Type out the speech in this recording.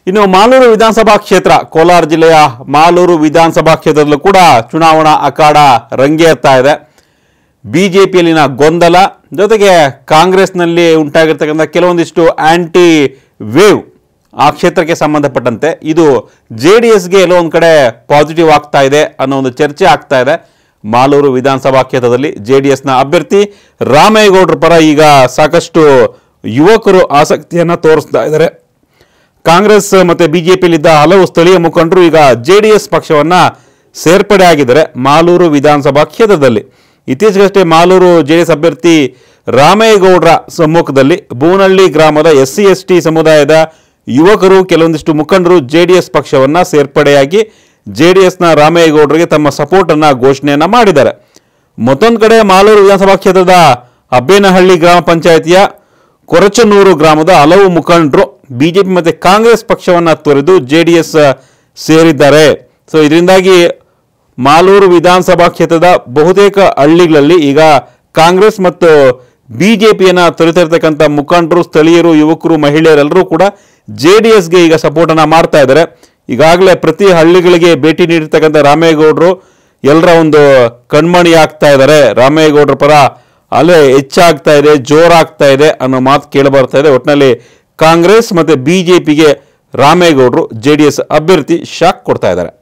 ಇನ್ನು ಮಾಲೂರು ವಿಧಾನಸಭಾ ಕ್ಷೇತ್ರ ಕೋಲಾರ ಜಿಲ್ಲೆಯ ಮಾಲೂರು ವಿಧಾನಸಭಾ ಕ್ಷೇತ್ರದಲ್ಲೂ ಕೂಡ ಚುನಾವಣಾ ಅಖಾಡ ರಂಗೇರ್ತಾ ಇದೆ ಬಿಜೆಪಿಯಲ್ಲಿನ ಗೊಂದಲ ಜೊತೆಗೆ ಕಾಂಗ್ರೆಸ್ನಲ್ಲಿ ಉಂಟಾಗಿರ್ತಕ್ಕಂಥ ಕೆಲವೊಂದಿಷ್ಟು ಆಂಟಿ ವೇವ್ ಆ ಕ್ಷೇತ್ರಕ್ಕೆ ಸಂಬಂಧಪಟ್ಟಂತೆ ಇದು ಜೆ ಡಿ ಎಸ್ಗೆ ಎಲ್ಲೋ ಒಂದು ಕಡೆ ಪಾಸಿಟಿವ್ ಆಗ್ತಾ ಇದೆ ಅನ್ನೋ ಒಂದು ಚರ್ಚೆ ಆಗ್ತಾ ಇದೆ ಮಾಲೂರು ವಿಧಾನಸಭಾ ಕ್ಷೇತ್ರದಲ್ಲಿ ಜೆ ಡಿ ಎಸ್ನ ಅಭ್ಯರ್ಥಿ ರಾಮೇಗೌಡರ ಪರ ಈಗ ಸಾಕಷ್ಟು ಯುವಕರು ಆಸಕ್ತಿಯನ್ನು ತೋರಿಸ್ತಾ ಇದ್ದಾರೆ ಕಾಂಗ್ರೆಸ್ ಮತ್ತೆ ಬಿಜೆಪಿಯಲ್ಲಿದ್ದ ಹಲವು ಸ್ಥಳೀಯ ಮುಖಂಡರು ಈಗ ಜೆ ಡಿ ಎಸ್ ಪಕ್ಷವನ್ನ ಸೇರ್ಪಡೆ ಆಗಿದ್ದಾರೆ ಮಾಲೂರು ವಿಧಾನಸಭಾ ಕ್ಷೇತ್ರದಲ್ಲಿ ಇತ್ತೀಚೆಗಷ್ಟೇ ಮಾಲೂರು ಜೆ ಡಿ ಎಸ್ ಅಭ್ಯರ್ಥಿ ರಾಮೇಗೌಡರ ಸಮ್ಮುಖದಲ್ಲಿ ಬೂನಹಳ್ಳಿ ಗ್ರಾಮದ ಎಸ್ ಸಿ ಎಸ್ ಟಿ ಸಮುದಾಯದ ಯುವಕರು ಕೆಲವೊಂದಿಷ್ಟು ಮುಖಂಡರು ಜೆ ಡಿ ಎಸ್ ಪಕ್ಷವನ್ನ ಸೇರ್ಪಡೆಯಾಗಿ ಜೆ ಡಿ ಎಸ್ನ ರಾಮೇಗೌಡರಿಗೆ ತಮ್ಮ ಸಪೋರ್ಟ್ ಅನ್ನ ಘೋಷಣೆಯನ್ನ ಮಾಡಿದ್ದಾರೆ ಮತ್ತೊಂದು ಕಡೆ ಮಾಲೂರು ವಿಧಾನಸಭಾ ಕ್ಷೇತ್ರದ ಅಬ್ಬೇನಹಳ್ಳಿ ಗ್ರಾಮ ಪಂಚಾಯಿತಿಯ ಕೊರಚನೂರು ಗ್ರಾಮದ ಹಲವು ಮುಖಂಡರು ಬಿಜೆಪಿ ಮತ್ತೆ ಕಾಂಗ್ರೆಸ್ ಪಕ್ಷವನ್ನ ತೊರೆದು ಜೆ ಡಿ ಎಸ್ ಸೇರಿದ್ದಾರೆ ಸೊ ಇದರಿಂದಾಗಿ ಮಾಲೂರು ವಿಧಾನಸಭಾ ಕ್ಷೇತ್ರದ ಬಹುತೇಕ ಹಳ್ಳಿಗಳಲ್ಲಿ ಈಗ ಕಾಂಗ್ರೆಸ್ ಮತ್ತು ಬಿಜೆಪಿಯನ್ನ ತೊರೆತಿರ್ತಕ್ಕಂಥ ಮುಖಂಡರು ಸ್ಥಳೀಯರು ಯುವಕರು ಮಹಿಳೆಯರೆಲ್ಲರೂ ಕೂಡ ಜೆ ಡಿ ಎಸ್ಗೆ ಈಗ ಸಪೋರ್ಟ್ ಅನ್ನ ಮಾಡ್ತಾ ಇದ್ದಾರೆ ಈಗಾಗಲೇ ಪ್ರತಿ ಹಳ್ಳಿಗಳಿಗೆ ಭೇಟಿ ನೀಡಿರ್ತಕ್ಕಂಥ ರಾಮೇಗೌಡರು ಎಲ್ಲರ ಒಂದು ಕಣ್ಮಣಿ ಆಗ್ತಾ ಇದ್ದಾರೆ ರಾಮೇಗೌಡರ ಪರ ಅಲೆ ಹೆಚ್ಚಾಗ್ತಾ ಇದೆ ಜೋರಾಗ್ತಾ ಇದೆ ಅನ್ನೋ ಮಾತು ಕೇಳಿ ಬರ್ತಾ ಇದೆ ಒಟ್ಟಿನಲ್ಲಿ ಕಾಂಗ್ರೆಸ್ ಮತ್ತೆ ಬಿಜೆಪಿಗೆ ರಾಮೇಗೌಡರು ಜೆ ಡಿ ಎಸ್ ಅಭ್ಯರ್ಥಿ ಶಾಕ್ ಕೊಡ್ತಾ ಇದ್ದಾರೆ